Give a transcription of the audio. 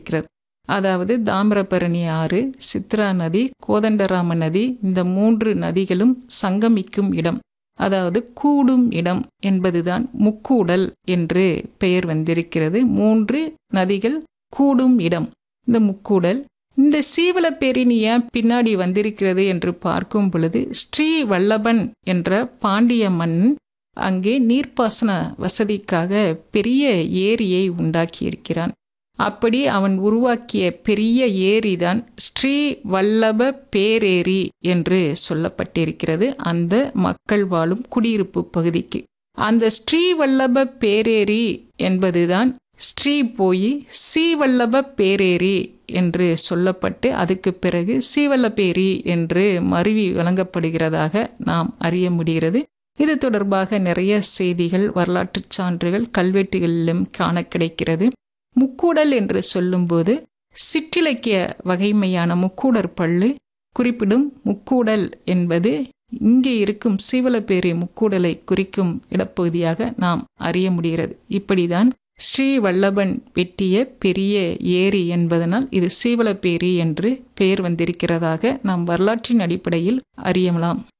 வந்திருக்கிறது அதாவது தாமிரபரணி ஆறு சித்ரா நதி கோதண்டராம நதி இந்த மூன்று நதிகளும் சங்கமிக்கும் இடம் அதாவது கூடும் இடம் என்பதுதான் முக்கூடல் என்று பெயர் வந்திருக்கிறது மூன்று நதிகள் கூடும் இடம் இந்த முக்கூடல் இந்த சீவலப்பேரினி ஏன் பின்னாடி வந்திருக்கிறது என்று பார்க்கும் பொழுது ஸ்ரீ வல்லபன் என்ற பாண்டிய மன்னன் அங்கே நீர்ப்பாசன வசதிக்காக பெரிய ஏரியை உண்டாக்கியிருக்கிறான் அப்படி அவன் உருவாக்கிய பெரிய ஏரிதான் ஸ்ரீ வல்லப பேரேரி என்று சொல்லப்பட்டிருக்கிறது அந்த மக்கள் வாழும் குடியிருப்பு பகுதிக்கு அந்த ஸ்ரீ வல்லப பேரேரி என்பதுதான் ஸ்ரீ போய் சீவல்லப பேரேரி என்று சொல்லப்பட்டு அதுக்கு பிறகு சீவல்லபேரி என்று மருவி வழங்கப்படுகிறதாக நாம் அறிய முடிகிறது இது தொடர்பாக நிறைய செய்திகள் வரலாற்றுச் சான்றுகள் கல்வெட்டுகளிலும் காண கிடைக்கிறது முக்கூடல் என்று சொல்லும்போது சிற்றிலக்கிய வகைமையான முக்கூடர் பள்ளு குறிப்பிடும் முக்கூடல் என்பது இங்கே இருக்கும் சீவலப்பேரி முக்கூடலை குறிக்கும் இடப்பகுதியாக நாம் அறிய முடிகிறது இப்படிதான் ஸ்ரீ வல்லபன் வெட்டிய பெரிய ஏரி என்பதனால் இது சீவலப்பேரி என்று பெயர் வந்திருக்கிறதாக நாம் வரலாற்றின் அடிப்படையில் அறியலாம்